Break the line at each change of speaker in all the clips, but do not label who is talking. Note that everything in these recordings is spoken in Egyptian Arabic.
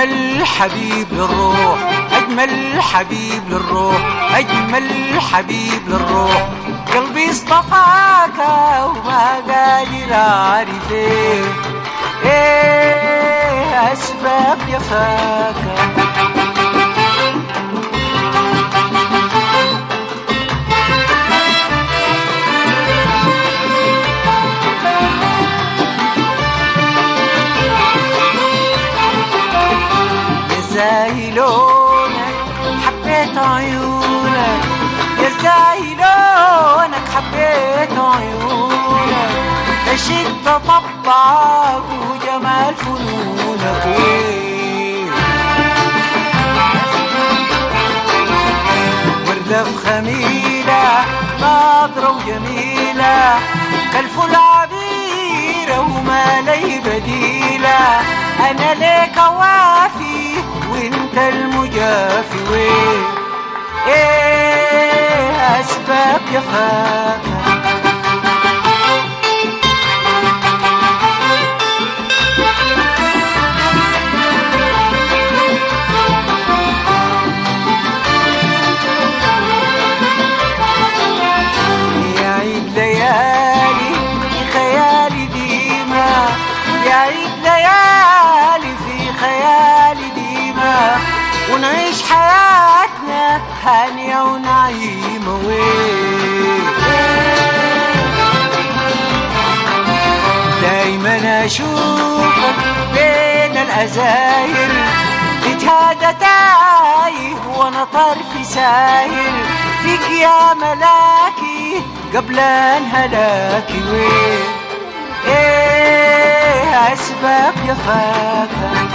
أجمل حبيب للروح أجمل حبيب للروح أجمل حبيب للروح قلبي اصطفاك وما قادر أعرف إيه إيه أسباب جفاك زي لونك حبيت عيونك يا زي لونك حبيت عيونك عشقت طبعك وجمال فنونك ويه وردة في خميلة ناظرة وجميلة كالفل عبيرة وما لي بديلة أنا ليك وافي وانت المجافي وين ايه اسباب جفاك يا عيد ليالي في خيالي ديما يا عيد ليالي في خيالي ديما ونعيش حياتنا هانية ونعيمة وين دايما اشوفك بين الازاير بتهادى تايه وانا طرفي ساير فيك يا ملاكي قبل ان هلاكي وين ايه اسباب جفاك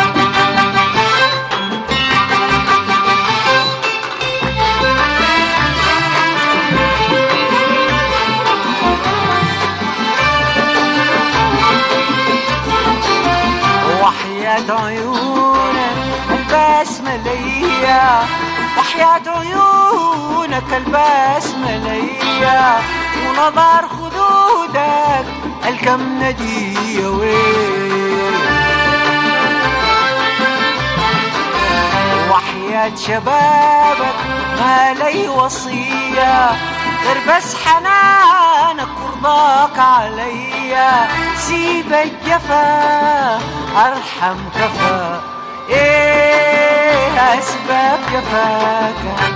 وحياة عيونك البسمة ليا وحياة عيونك البسمة ليا ونظر خدودك الكم ندية وين وحياة شبابك ما لي وصية غير بس حنانك ورضاك عليا سيب الجفا ارحم كفا ايه اسباب جفاك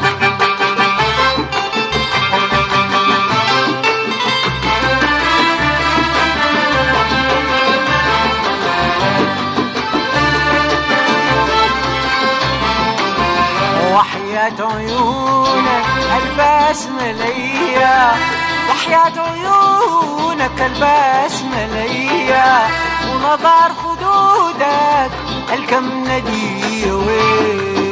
وحياة عيونك البسمة ليا وحياة عيونك البسمة ليا ونظر خدودك الكم ندية وين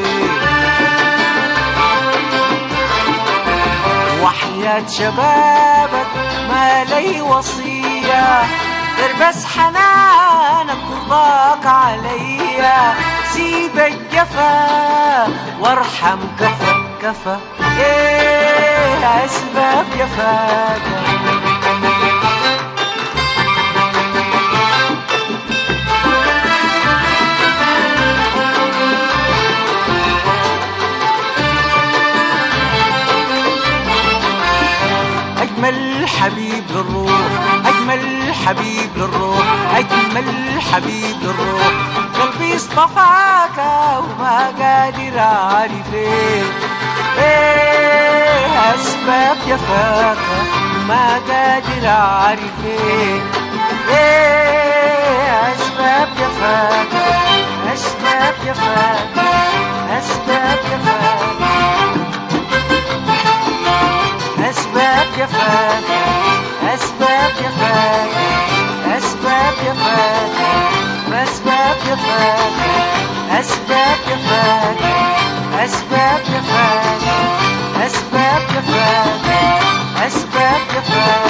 وحياة شبابك ما لي وصية غير بس حنانك ورضاك عليا سيب الجفا وارحم كفا كفا ايه اسباب جفاك أجمل حبيب للروح أجمل حبيب للروح أجمل حبيب للروح قلبي اصطفاك وما قادر أعرف إيه إيه أسباب جفاك ما قادر أعرف إيه إيه أسباب جفاك أسباب جفاك أسباب جفاك أسباب جفاك أسباب جفاك أسباب جفاك أسباب جفاك أسباب جفاك أسباب جفاك أسباب جفاك أسباب جفاك